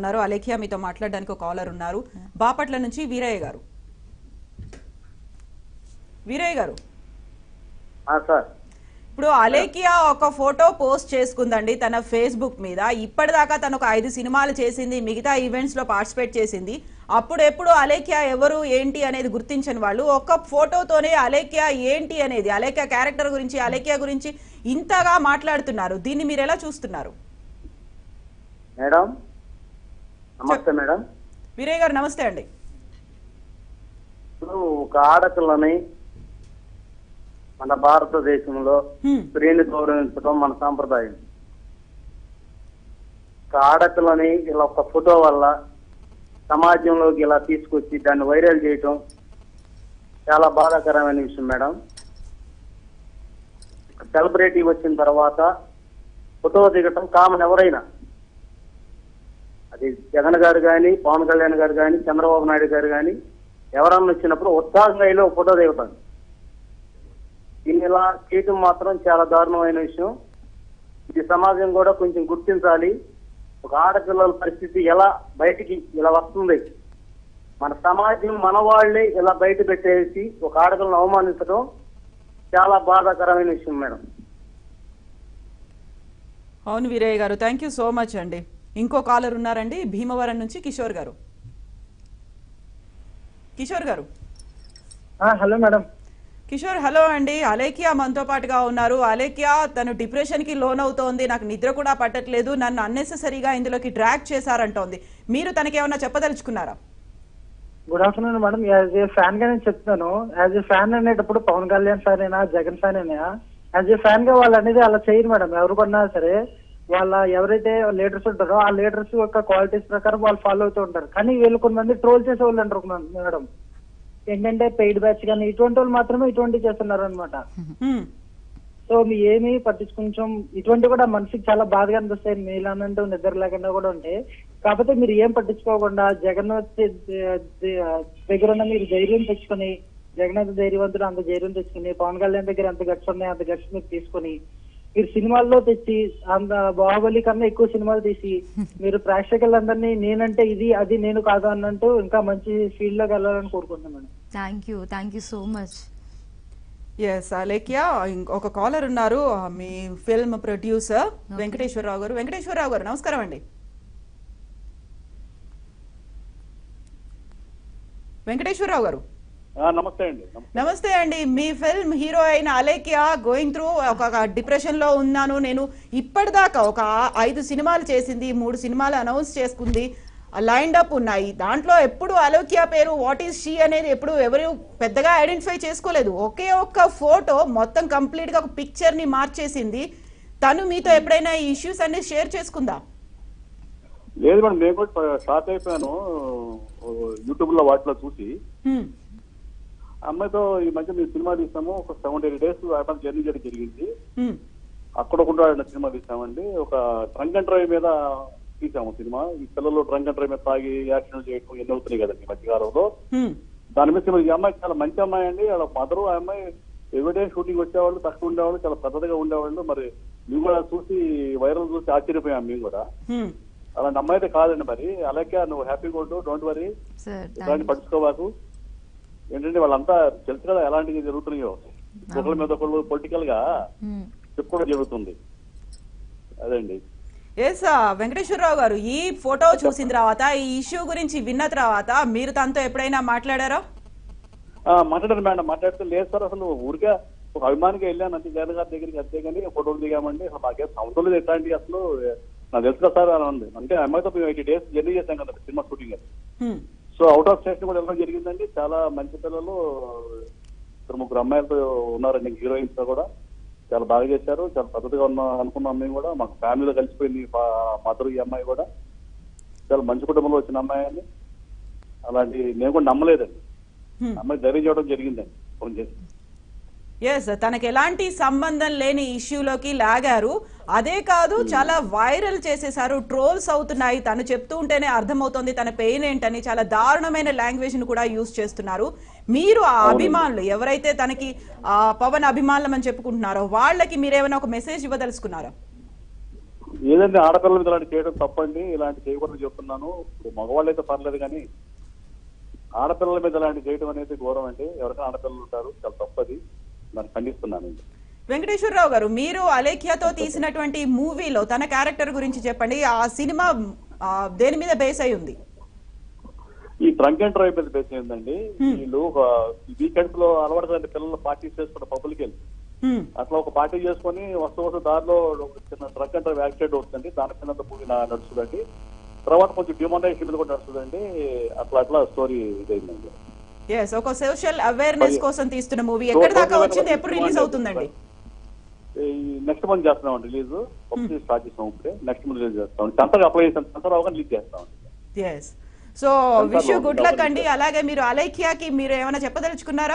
ఉన్నారు అలేఖ్య మీతో మాట్లాడడానికి ఒక కాలర్ ఉన్నారు బాపట్ల నుంచి వీరయ్య గారు వీరయ్య గారు ఆ, సార్ ఇప్పుడు అలేఖ్య ఒక ఫోటో పోస్ట్ చేసుకుందండి తన ఫేస్బుక్ మీద ఇప్పటిదాకా తను ఒక ఐదు సినిమాలు చేసింది మిగతా ఈవెంట్స్ లో పార్టిసిపేట్ చేసింది అప్పుడు ఎప్పుడు అలేఖ్య ఎవరు ఏంటి అనేది గుర్తించని వాళ్ళు ఒక్క ఫోటోతోనే అలేఖ్య ఏంటి అనేది అలేఖ్య క్యారెక్టర్ గురించి అలేఖ్య గురించి ఇంతగా మాట్లాడుతున్నారు దీన్ని మీరు ఎలా చూస్తున్నారు మేడం నమస్తే మేడం వీరయ్య గారు నమస్తే అండి ఇప్పుడు ఒక ఆడపిల్లని మన భారతదేశంలో హ్మ్. స్త్రీని గౌరవించడం మన సాంప్రదాయం ఒక ఆడపిల్లని ఇలా ఒక ఫోటో వల్ల సమాజంలోకి ఇలా తీసుకొచ్చి దాన్ని వైరల్ చేయటం చాలా బాధాకరమైన విషయం మేడం సెలబ్రిటీ వచ్చిన తర్వాత ఫోటో దిగటం కామన్ ఎవరైనా అది జగన్ గారు కానీ పవన్ కళ్యాణ్ గారు కానీ చంద్రబాబు నాయుడు గారు కానీ ఎవరన్నా వచ్చినప్పుడు ఉత్సాహంగా వెళ్ళి ఒక ఫోటో దిగుతాను దీన్ని ఇలా చేయటం మాత్రం చాలా దారుణమైన విషయం ఇది సమాజం కూడా కొంచెం గుర్తించాలి ఒక ఆడపిల్లల పరిస్థితి ఎలా బయటికి ఇలా వస్తుంది మన సమాజం మన వాళ్ళే ఇలా బయట పెట్టేసి ఒక ఆడపిల్లను అవమానించడం చాలా బాధాకరమైన విషయం మేడం అవును వీరయ్య గారు థ్యాంక్ యూ సో మచ్ అండి ఇంకో కాలర్ ఉన్నారండి భీమవరం నుంచి కిషోర్ గారు కిషోర్ గారు హలో మేడం కిషోర్ హలో అండి అలేఖ్య మనతో పాటుగా ఉన్నారు అలేఖ్య తను డిప్రెషన్ కి లోన్ అవుతోంది నాకు నిద్ర కూడా పట్టట్లేదు నన్ను అన్నెసెసరీగా ఇందులోకి డ్రాగ్ చేశారంటోంది మీరు తనకేమన్నా చెప్పదలుచుకున్నారా good afternoon madam as a fan గా నేను చెప్తున్నాను యాజ్ ఏ ఫ్యాన్ అనేటప్పుడు పవన్ కళ్యాణ్ ఫ్యాన్ అయినా జగన్ ఫ్యాన్ అయినా యాజ్ ఏ ఫ్యాన్ గా వాళ్ళు అనేది అలా చేయరు మేడం ఎవరు కొన్నా సరే వాళ్ళ ఎవరైతే లీడర్స్ ఉంటారో ఆ లీడర్స్ యొక్క క్వాలిటీస్ ప్రకారం వాళ్ళు ఫాలో అవుతూ ఉంటారు కానీ వీళ్ళు కొంతమంది ట్రోల్ చేసే వాళ్ళు అంటారు కొంతమంది మేడం ఏంటంటే పెయిడ్ బ్యాచ్ కానీ ఇటువంటి వాళ్ళు మాత్రమే ఇటువంటి చేస్తున్నారు అనమాట హ్మ్. సో మీ ఏమి పట్టించు కొంచెం ఇటువంటి కూడా మనిషికి చాలా బాధగా అనిపిస్తాయి మీలానంటూ నిద్ర లేకుండా కూడా ఉంటాయి కాకపోతే మీరు ఏం పట్టించుకోకుండా జగన్ వచ్చి ద- ద- దగ్గర ఉన్న మీరు ధైర్యం తెచ్చుకొని జగన్ అంత ధైర్యవంతుడు అంత ధైర్యం తెచ్చుకుని పవన్ కళ్యాణ్ దగ్గర ఎంత గట్స్ ఉన్నాయి అంత గట్స్ మీరు తీసుకొని మీరు సినిమాల్లో తెచ్చి అంత బాహుబలి కన్నా ఎక్కువ సినిమాలు తీసి మీరు ప్రేక్షకులందరినీ నేనంటే ఇది అది నేను కాదు అన్నట్టు ఇంకా మంచి ఫీల్డ్ లోకి వెళ్ళాలని కోరుకుంటున్నాను madam thank you thank you so much yes Alekhya ఇంక- ఒక కాలర్ ఉన్నారు ఆ, మీ ఫిల్మ్ ప్రొడ్యూసర్ వెంకటేశ్వరరావు గారు వెంకటేశ్వరరావు గారు నమస్కారం అండి వెంకటేశ్వరరావు గారు నమస్తే అండి నమస్తే. నమస్తే అండి మీ ఫిల్మ్ హీరో అయిన అలేఖ్య గోయింగ్ త్రూ ఒక డిప్రెషన్ లో ఉన్నాను నేను ఇప్పటిదాకా ఒక ఆ- ఐదు సినిమాలు చేసింది మూడు సినిమాలు అనౌన్స్ చేసుకుంది లైన్డ్ అప్ ఉన్నాయి దాంట్లో ఎప్పుడు అలోక్య పేరు వాట్ ఈస్ షీ అనేది ఎప్పుడు ఎవరు పెద్దగా ఐడెంటిఫై చేసుకోలేదు ఒకే ఒక్క ఫోటో మొత్తం కంప్లీట్ గా ఒక పిక్చర్ ని మార్చేసింది తను మీతో ఎప్పుడైనా ఈ ఇష్యూస్ అన్ని షేర్ చేసుకుందా లేదు మేడం నేను కూడా షాక్ అయిపోయాను యూట్యూబ్ లో వాటిలో చూసి హ్మ్. ఆ అమ్మాయితో ఈ మధ్య మేము సినిమా తీసాము ఒక సెవెంటీ ఎయిట్ డేస్ అక్కడ జర్నీ చేయడం జరిగింది హ్మ్. అక్కడ కూడా సినిమా తీసామండి ఒక ట్రంక్ అండ్ డ్రైవ్ మీద తీసాము సినిమా ఈ పిల్లలు ట్రంక్ అండ్ డ్రైవ్ మీద తాగి యాక్సిడెంట్ చేయడం ఎన్ని అవుతున్నాయి కదండి ఈ మధ్యకాలంలో హ్మ్. దాని మీద సినిమా- ఈ అమ్మాయి చాలా మంచి అమ్మాయి అండి వాళ్ళ మదరు ఆ అమ్మాయి ఎవ్రీడే షూటింగ్ వచ్చేవాళ్ళు తక్కువ ఉండేవాళ్ళు చాలా పద్ధతిగా ఉండేవాళ్ళు మరి మేము కూడా చూసి వైరల్ చూసి ఆశ్చర్యపోయాం మేము కూడా హ్మ్. అలాంటి అమ్మాయి అయితే కాదండి మరి అలాగే నువ్వు హ్యాపీగా ఉండు డోంట్ వరీ సార్ ఇలాంటి పట్టించుకోవాకు ఏంటంటే వాళ్ళంతా తెలుసు కదా ఎలాంటివి జరుగుతున్నాయో ఒకళ్ళ మీద ఒకళ్ళు పొలిటికల్ గా చెప్పుకోవడం జరుగుతుంది అదండి ఎస్ వెంకటేశ్వరరావు గారు ఈ ఫోటో చూసిన తర్వాత ఈ ఇష్యూ గురించి విన్న తర్వాత మీరు తనతో ఎప్పుడైనా మాట్లాడారా ఆ, మాట్లాడారు మేడం మాట్లాడితే లేదు సార్ అసలు ఊరికే ఒక అభిమానిగా వెళ్ళాను అంతే జగన్ గారి దగ్గరికి అంతే కానీ ఫోటోలు దిగామండి అసలు మాకేం సంవత్సరం లేదు ఎట్లాంటి అసలు నాకు తెలుసు కదా సార్ అని అంది అంటే అమ్మాయితో మేము ఎయిటీ డేస్ జర్నీ చేశాం కదా సినిమా షూటింగ్ అది హ్మ్. సో అవుట్ ఆఫ్ స్టేషన్ కూడా వెళ్ళడం జరిగిందండి చాలా మంచి పిల్లలు ఇద్దరు ముగ్గురు అమ్మాయిలతో ఉన్నారండి హీరోయిన్స్ తో కూడా చాలా బాగా చేశారు చాలా పద్ధతిగా ఉన్న అనుకున్న అమ్మాయి కూడా మాకు ఫ్యామిలీలో కలిసిపోయింది మదర్ ఈ అమ్మాయి కూడా చాలా మంచి కుటుంబంలో వచ్చిన అమ్మాయి అని అలాంటి నేను కూడా నమ్మలేదండి హ్మ్. అమ్మాయి ధైర్యం చేయడం జరిగిందండి ఫోన్ చేసి ఎస్ తనకి ఎలాంటి సంబంధం లేని ఇష్యూలోకి లాగారు అదే కాదు చాలా వైరల్ చేసేసారు ట్రోల్స్ అవుతున్నాయి తను చెప్తూ ఉంటేనే అర్థమవుతోంది తన పెయిన్ ఏంటని చాలా దారుణమైన లాంగ్వేజ్ ను కూడా యూజ్ చేస్తున్నారు మీరు ఆ అభిమానులు ఎవరైతే తనకి ఆ పవన్ అభిమానులం అని చెప్పుకుంటున్నారో వాళ్ళకి మీరేమైనా ఒక మెసేజ్ ఇవ్వదలుచుకున్నారా ఏదంటే ఆడపిల్లల మీద ఇలాంటి చేయడం తప్పండి ఇలాంటి చేయకూడదని చెప్తున్నాను ఇప్పుడు మగవాళ్ళు అయితే పర్లేదు కానీ ఆడపిల్లల మీద ఇలాంటి చేయడం అనేది ఘోరం అండి ఎవరికైనా ఆడపిల్లలు ఉంటారు చాలా తప్పది దాన్ని ఖండిస్తున్నాను వెంకటేశ్వరరావు గారు మీరు అలేఖ్యతో తీసినటువంటి మూవీలో తన క్యారెక్టర్ గురించి చెప్పండి ఆ సినిమా ఆ, దేని మీద బేస్ అయి ఉంది ఈ డ్రంక్ అండ్ డ్రైవ్ మీద బేస్ అయిందండి వీళ్ళు ఒక వీకెండ్స్ లో అలవాటు కలిగిన పిల్లలు పార్టీస్ చేసుకుంటే పబ్బులకి వెళ్ళి హ్మ్. అట్లా ఒక పార్టీ చేసుకొని వస్తూ వస్తూ దారిలో ఒక చిన్న ట్రక్ అండ్ డ్రైవ్ యాక్సిడెంట్ అవుతుందండి దాని కింద మూవీ నడుస్తుందండి తర్వాత కొంచెం డిమాండేషన్ మీద కూడా నడుస్తుందండి అట్లా అట్లా స్టోరీ ఇదైందండి ఎస్ ఒక సోషల్ అవేర్నెస్ కోసం తీస్తున్న మూవీ ఎక్కడి దాకా వచ్చింది ఎప్పుడు రిలీజ్ అవుతుందండి నెక్స్ట్ మంత్ చేస్తున్నాం రిలీజ్ ఒకటి స్టార్ట్ చేస్తాం ఇప్పుడే నెక్స్ట్ మంత్ రిలీజ్ చేస్తాం సెంటర్ అప్లై చేస్తాం సెంటర్ అవగానే రిలీజ్ చేస్తాం yes so wish you good luck అండి అలాగే మీరు అలేఖ్యాకి మీరు ఏమైనా చెప్పదలుచుకున్నారా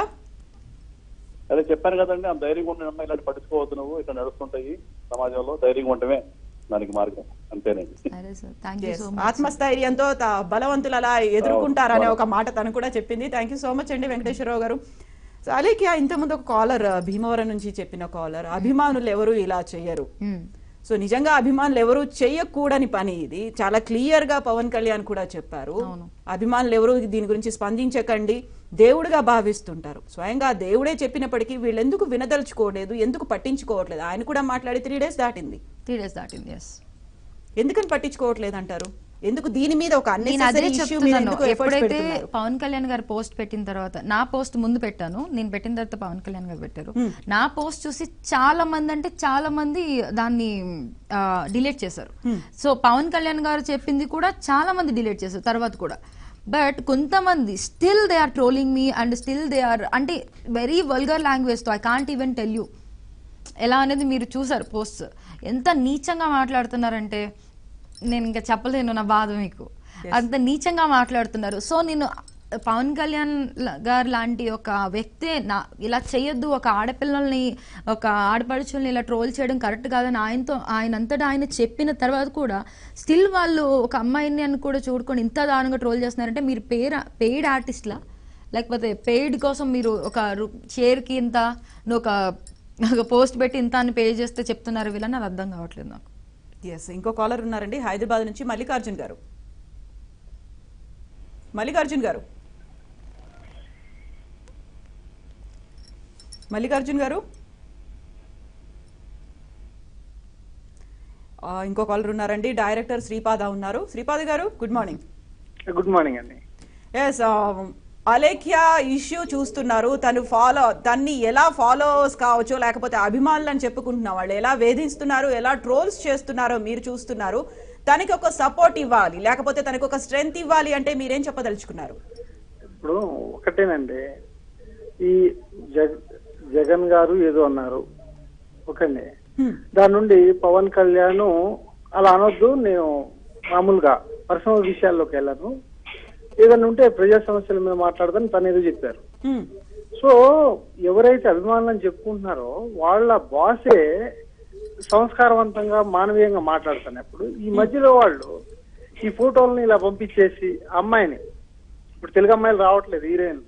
అదే చెప్పాను కదండి ఆ ధైర్యంగా ఉన్న అమ్మాయి ఇలాంటి పట్టుకోవద్దు నువ్వు ఇట్లా నడుస్తుంటాయి సమాజంలో ధైర్యంగా ఉండటమే దానికి మార్గం అంతేనండి సరే sir thank you Yes. So much ఆత్మస్థైర్యంతో త- బలవంతులు అలా ఎదుర్కొంటారనే ఒక మాట తను కూడా చెప్పింది థ్యాంక్ యూ సో మచ్ అండి వెంకటేశ్వరరావు గారు సో అలేఖ్య ఇంతకుముందు ఒక కాలర్ భీమవరం నుంచి చెప్పిన కాలర్ అభిమానులు ఎవరు ఇలా చెయ్యరు సో నిజంగా అభిమానులు ఎవరు చెయ్యకూడని పని ఇది చాలా క్లియర్ గా పవన్ కళ్యాణ్ కూడా చెప్పారు అవును. అభిమానులు ఎవరు దీని గురించి స్పందించకండి దేవుడిగా భావిస్తుంటారు స్వయంగా దేవుడే చెప్పినప్పటికీ వీళ్ళు ఎందుకు వినదలుచుకోలేదు ఎందుకు పట్టించుకోవట్లేదు ఆయన కూడా మాట్లాడి త్రీ డేస్ దాటింది త్రీ డేస్ దాటింది ఎస్ ఎందుకని పట్టించుకోవట్లేదు అంటారు ఎందుకు దీని మీద ఒక నేను అదే అన్నెసరీ ఇష్యూ మీద చెప్తున్నాను ఎందుకు efforts ఎప్పుడైతే పెడుతున్నారు? పవన్ కళ్యాణ్ గారు పోస్ట్ పెట్టిన తర్వాత నా పోస్ట్ ముందు పెట్టాను నేను పెట్టిన తర్వాత పవన్ కళ్యాణ్ గారు పెట్టారు నా పోస్ట్ చూసి చాలా మంది అంటే చాలా మంది దాన్ని డిలీట్ చేశారు సో పవన్ కళ్యాణ్ గారు చెప్పింది కూడా చాలా మంది డిలీట్ చేశారు తర్వాత కూడా బట్ కొంతమంది still they are trolling me and still they are అంటే వెరీ వల్గర్ లాంగ్వేజ్ తో I can't even tell you ఎలా అనేది మీరు చూసారు పోస్ట్ ఎంత నీచంగా మాట్లాడుతున్నారంటే నేను ఇంకా చెప్పలేను నా బాధ మీకు అంత నీచంగా మాట్లాడుతున్నారు సో నేను పవన్ కళ్యాణ్ ల- గారు లాంటి ఒక వ్యక్తే నా ఇలా చేయొద్దు ఒక ఆడపిల్లల్ని ఒక ఆడపడుచుల్ని ఇలా ట్రోల్ చేయడం కరెక్ట్ కాదని ఆయనతో ఆయన అంతటా ఆయన చెప్పిన తర్వాత కూడా స్టిల్ వాళ్ళు ఒక అమ్మాయిని అని కూడా చూడుకొని ఇంత దారుణంగా ట్రోల్ చేస్తున్నారంటే మీరు పేరు పెయిడ్ ఆర్టిస్ట్లా లేకపోతే పెయిడ్ కోసం మీరు ఒక షేర్కి ఇంత నువ్వు ఒక ఒక పోస్ట్ పెట్టి ఇంత అని పే చేస్తే చెప్తున్నారు వీళ్ళని అది అర్థం కావట్లేదు నాకు ఎస్ ఇంకో కాలర్ ఉన్నారండి హైదరాబాద్ నుంచి మల్లికార్జున్ గారు మల్లికార్జున్ గారు మల్లికార్జున్ గారు ఆ, ఇంకో కాలర్ ఉన్నారండి డైరెక్టర్ శ్రీపాద ఉన్నారు Sripada garu good morning good morning అండి ఎస్ అలేఖ్య ఇష్యూ చూస్తున్నారు తను ఫాలో తన్ని ఎలా ఫాలోవర్స్ కావచ్చు లేకపోతే అభిమానులు అని చెప్పుకుంటున్న వాళ్ళు ఎలా వేధిస్తున్నారు ఎలా ట్రోల్స్ చేస్తున్నారో మీరు చూస్తున్నారు తనకి ఒక సపోర్ట్ ఇవ్వాలి లేకపోతే తనకి ఒక స్ట్రెంగ్త్ ఇవ్వాలి అంటే మీరేం చెప్పదలుచుకున్నారు ఇప్పుడు ఒకటేనండి ఈ జగ జగన్ గారు ఏదో అన్నారు ఓకేండి దాని నుండి పవన్ కళ్యాణ్ అలా అనొద్దు నేను మామూలుగా పర్సనల్ విషయాల్లోకి వెళ్ళాను ఏదైనా ఉంటే ప్రజా సమస్యల మీద మాట్లాడదని తను ఏదో చెప్పారు హ్మ్. సో ఎవరైతే అభిమానులను చెప్పుకుంటున్నారో వాళ్ళ బాసే సంస్కారవంతంగా మానవీయంగా మాట్లాడుతున్నప్పుడు ఈ మధ్యలో వాళ్ళు ఈ ఫోటోల్ని ఇలా పంపించేసి అమ్మాయిని ఇప్పుడు తెలుగు అమ్మాయిలు రావట్లేదు హీరోయిన్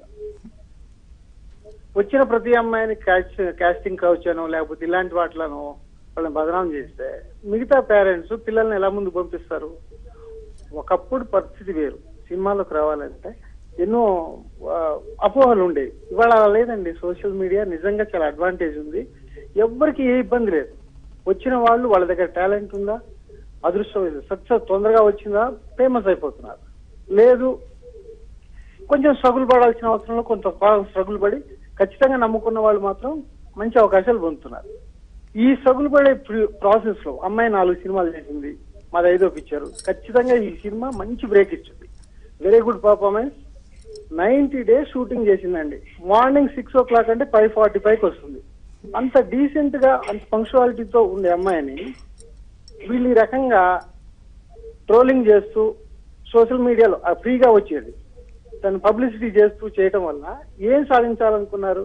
వచ్చిన ప్రతి అమ్మాయిని క్యాస్ట్ కాస్టింగ్ కౌచ్ అనో లేకపోతే ఇలాంటి వాటిలను వాళ్ళని బదనాం చేస్తే మిగతా పేరెంట్స్ పిల్లల్ని ఎలా ముందు పంపిస్తారు ఒకప్పుడు పరిస్థితి వేరు సినిమాలోకి రావాలంటే ఎన్నో ఆ, అపోహలు ఉండేవి ఇవాళ అలా లేదండి సోషల్ మీడియా నిజంగా చాలా అడ్వాంటేజ్ ఉంది ఎవ్వరికి ఏ ఇబ్బంది లేదు వచ్చిన వాళ్ళు వాళ్ళ దగ్గర టాలెంట్ ఉందా అదృష్టం సక్సెస్ తొందరగా వచ్చిందా ఫేమస్ అయిపోతున్నారు లేదు కొంచెం స్ట్రగుల్ పడాల్సిన అవసరంలో కొంత స్ట్రగుల్ పడి ఖచ్చితంగా నమ్ముకున్న వాళ్ళు మాత్రం మంచి అవకాశాలు పొందుతున్నారు ఈ స్ట్రగుల్ పడే ప్రాసెస్ లో అమ్మాయి నాలుగు సినిమాలు చేసింది మాది ఐదో పిక్చర్ ఖచ్చితంగా ఈ సినిమా మంచి బ్రేక్ ఇచ్చింది very good performance ninety days shooting చేసిందండి మార్నింగ్ సిక్స్ ఓ క్లాక్ అంటే ఫైవ్ ఫార్టీ ఫైవ్ వస్తుంది అంత డీసెంట్ గా అంత పంక్చువాలిటీతో ఉండే అమ్మాయిని వీళ్ళు ఈ రకంగా ట్రోలింగ్ చేస్తూ సోషల్ మీడియాలో ఆ ఫ్రీగా వచ్చేది తను పబ్లిసిటీ చేస్తూ చేయటం వల్ల ఏం సాధించాలనుకున్నారు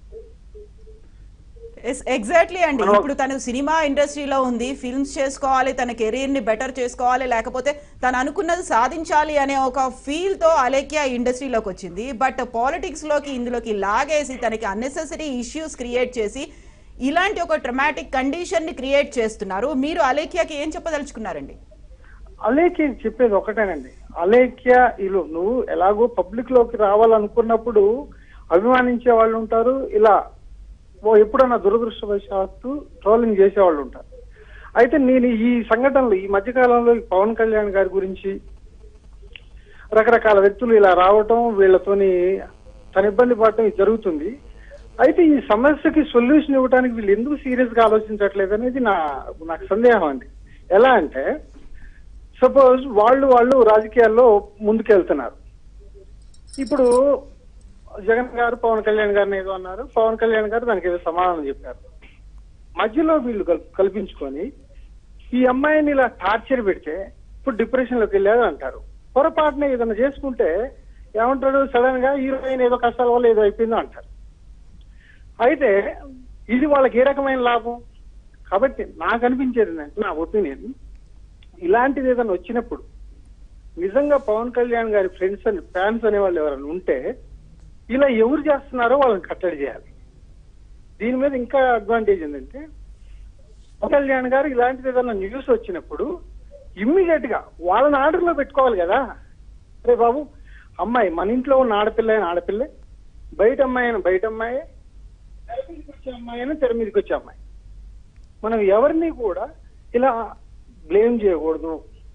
ఎస్ ఎగ్జాక్ట్లీ అండి ఇప్పుడు తను సినిమా ఇండస్ట్రీలో ఉంది ఫిల్మ్స్ చేసుకోవాలి తన కెరీర్ ని బెటర్ చేసుకోవాలి లేకపోతే తను అనుకున్నది సాధించాలి అనే ఒక ఫీల్ తో అలేఖ్య ఇండస్ట్రీలోకి వచ్చింది బట్ పాలిటిక్స్ లోకి ఇందులోకి లాగేసి తనకి అన్నెసెసరీ ఇష్యూస్ క్రియేట్ చేసి ఇలాంటి ఒక ట్రమాటిక్ కండిషన్ ని క్రియేట్ చేస్తున్నారు మీరు అలేఖ్యకి ఏం చెప్పదలుచుకున్నారండి అలేఖ్య చెప్పేది ఒకటేనండి అలేఖ్య ఇలు నువ్వు ఎలాగో పబ్లిక్ లోకి రావాలనుకున్నప్పుడు అభిమానించే వాళ్ళు ఉంటారు ఇలా ఓ ఎప్పుడన్నా దురదృష్టవశాత్తు ట్రోలింగ్ చేసే వాళ్ళు ఉంటారు అయితే నేను ఈ సంఘటనలు ఈ మధ్యకాలంలో ఈ పవన్ కళ్యాణ్ గారి గురించి రకరకాల వ్యక్తులు ఇలా రావటం వీళ్ళతోని తన ఇబ్బంది పడటం ఇది జరుగుతుంది అయితే ఈ సమస్యకి సొల్యూషన్ ఇవ్వడానికి వీళ్ళు ఎందుకు సీరియస్ గా ఆలోచించట్లేదు అనేది నా నాకు సందేహం అండి ఎలా అంటే సపోజ్ వాళ్ళు వాళ్ళు రాజకీయాల్లో ముందుకెళ్తున్నారు ఇప్పుడు జగన్ గారు పవన్ కళ్యాణ్ గారిని ఏదో అన్నారు పవన్ కళ్యాణ్ గారు దానికి ఏదో సమాధానం చెప్పారు మధ్యలో వీళ్ళు కల్- కల్పించుకొని ఈ అమ్మాయిని ఇలా టార్చర్ పెడితే ఇప్పుడు డిప్రెషన్ లోకి వెళ్ళారు అంటారు పొరపాటున ఏదైనా చేసుకుంటే ఏమంటాడు సడన్ గా హీరోయిన్ ఏదో కష్టాల వల్ల ఏదో అయిపోయిందో అంటారు అయితే ఇది వాళ్ళకి ఏ రకమైన లాభం కాబట్టి నాకు అనిపించేది ఏంటంటే నా ఒపీనియన్ ఇలాంటిది ఏదైనా వచ్చినప్పుడు నిజంగా పవన్ కళ్యాణ్ గారి ఫ్రెండ్స్ అని ఫ్యాన్స్ అనే వాళ్ళు ఎవరైనా ఉంటే ఇలా ఎవరు చేస్తున్నారో వాళ్ళని కట్టడి చేయాలి దీని మీద ఇంకా అడ్వాంటేజ్ ఏంటంటే పవన్ కళ్యాణ్ గారు ఇలాంటిది ఏదైనా న్యూస్ వచ్చినప్పుడు ఇమ్మీడియట్ గా వాళ్ళని ఆర్డర్ లో పెట్టుకోవాలి కదా అరే బాబు అమ్మాయి మన ఇంట్లో ఉన్న ఆడపిల్ల అయిన ఆడపిల్లే బయట అమ్మాయి అయిన బయట అమ్మాయి తెర మీదకి వచ్చే అమ్మాయి అయినా తెర మీదకి వచ్చే అమ్మాయి మనం ఎవరిని కూడా ఇలా బ్లేమ్ చేయకూడదు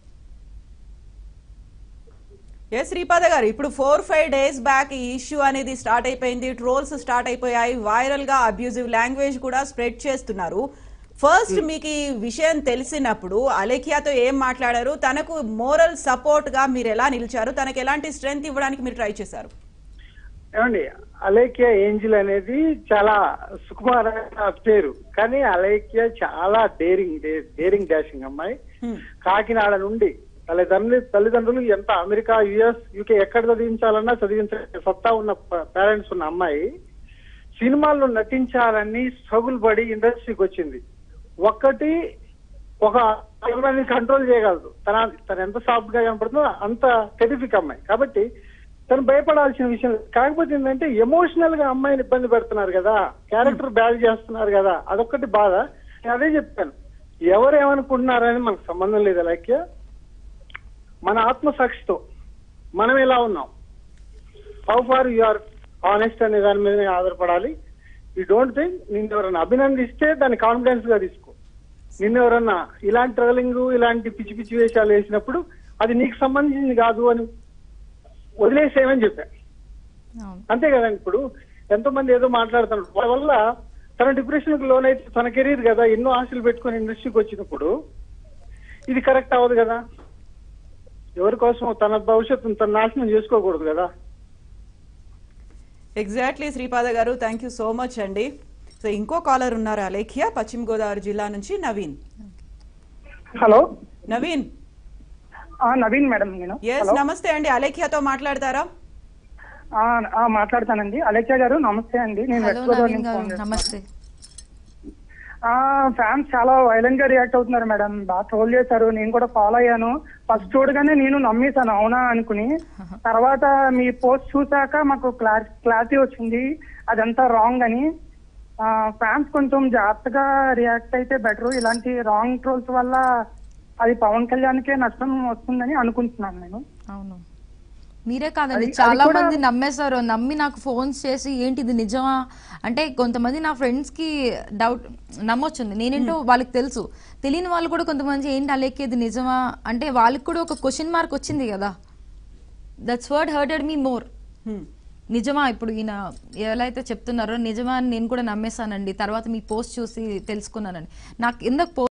ఏ శ్రీపాద గారు ఇప్పుడు ఫోర్ ఫైవ్ డేస్ బ్యాక్ ఈ ఇష్యూ అనేది స్టార్ట్ అయిపోయింది ట్రోల్స్ స్టార్ట్ అయిపోయాయి వైరల్ గా అబ్యూజివ్ లాంగ్వేజ్ కూడా స్ప్రెడ్ చేస్తున్నారు ఫస్ట్ మీకు ఈ విషయం తెలిసినప్పుడు అలేఖ్యాతో ఏం మాట్లాడారు తనకు మోరల్ సపోర్ట్ గా మీరు ఎలా నిలిచారు తనకు ఎలాంటి స్ట్రెంగ్త్ ఇవ్వడానికి మీరు ట్రై చేశారు ఏమండి అలేఖ్య ఏంజిల్ అనేది చాలా సుకుమారమైన పేరు కానీ అలేఖ్య చాలా డేరింగ్ డేరింగ్ డాషింగ్ అమ్మాయి Hmm. కాకినాడ నుండి తల్లిదండ్రులు తల్లిదండ్రులు ఎంత అమెరికా యుఎస్ యూకే ఎక్కడ చదివించాలన్నా చదివించే సత్తా ఉన్న పేరెంట్స్ ఉన్న అమ్మాయి సినిమాల్లో నటించాలని స్ట్రగుల్ పడి ఇండస్ట్రీకి వచ్చింది ఒక్కటి ఒక మంది కంట్రోల్ చేయగలదు తన తను ఎంత సాఫ్ట్ గా కనపడుతుందో అంత టెరిఫిక్ అమ్మాయి కాబట్టి తను భయపడాల్సిన విషయం లేదు. కాకపోతే ఏంటంటే ఎమోషనల్ గా అమ్మాయిని ఇబ్బంది పెడుతున్నారు కదా క్యారెక్టర్ బ్యాడ్ చేస్తున్నారు కదా అదొక్కటి బాధ నేను అదే చెప్పాను ఎవరు ఏమనుకుంటున్నారని మనకు సంబంధం లేదు అలాగే మన ఆత్మసాక్షితో మనం ఎలా ఉన్నాం how far you are honest అనే దాని మీద ఆధారపడాలి యూ డోంట్ థింక్ నిన్ను ఎవరైనా అభినందిస్తే దాన్ని కాన్ఫిడెన్స్ గా తీసుకో నిన్ను ఎవరన్నా ఇలాంటి ట్రవలింగ్ ఇలాంటి పిచ్చి పిచ్చి వేషాలు వేసినప్పుడు అది నీకు సంబంధించింది కాదు అని వదిలేసేయమని చెప్పాను అవును అంతే కదా ఇప్పుడు ఎంతో మంది ఏదో మాట్లాడుతున్నారు వాళ్ళ వల్ల తన డిప్రెషన్ కు లోన్ అయితే తన కెరీర్ కదా ఎన్నో ఆశలు పెట్టుకుని ఇండస్ట్రీకి వచ్చినప్పుడు ఇది కరెక్ట్ అవ్వదు కదా ఎవరి కోసం తన భవిష్యత్తును తన నాశనం చేసుకోకూడదు కదా exactly Sripada garu thank you so much అండి సో ఇంకో కాలర్ ఉన్నారు అలేఖ్య పశ్చిమ గోదావరి జిల్లా నుంచి నవీన్ హలో నవీన్ ఆ, నవీన్ మేడం నేను ఎస్ హలో నమస్తే అండి అలేఖ్యతో మాట్లాడతారా ఆ, ఆ, మాట్లాడతానండి అలేఖ్య గారు నమస్తే అండి నేను హలో వెస్ట్ గోదావరి నవీన్ నుంచి గారు ఫోన్ చేస్తున్నాను. నమస్తే ఫ్యాన్స్ చాలా వైలెంట్ గా రియాక్ట్ అవుతున్నారు మేడం బాగా ట్రోల్ చేశారు నేను కూడా ఫాలో అయ్యాను ఫస్ట్ చూడగానే నేను నమ్మేశాను అవునా అనుకుని తర్వాత మీ పోస్ట్ చూసాక మాకు క్లారి క్లారిటీ వచ్చింది అదంతా రాంగ్ అని ఫ్యాన్స్ కొంచెం జాగ్రత్తగా రియాక్ట్ అయితే బెటర్ ఇలాంటి రాంగ్ ట్రోల్స్ వల్ల అది పవన్ కళ్యాణ్కే నష్టం వస్తుందని అనుకుంటున్నాను నేను అవును మీరే కాదండి అది- చాలా అది కూడా- మంది నమ్మేశారు నమ్మి నాకు ఫోన్స్ చేసి ఏంటి ఇది నిజమా అంటే కొంతమంది నా ఫ్రెండ్స్ కి డౌట్ నమ్మొచ్చింది నేనేంటో వాళ్ళకి తెలుసు తెలియని వాళ్ళు కూడా కొంతమంది ఏంటి అలేకే ఇది నిజమా అంటే వాళ్ళకి కూడా ఒక క్వశ్చన్ మార్క్ వచ్చింది కదా that's word hurted me more Hmm. నిజమా ఇప్పుడు ఈయన ఎలా అయితే చెప్తున్నారో నిజమా అని నేను కూడా నమ్మేశానండి తర్వాత మీ పోస్ట్ చూసి తెలుసుకున్నానండి నాకు కింద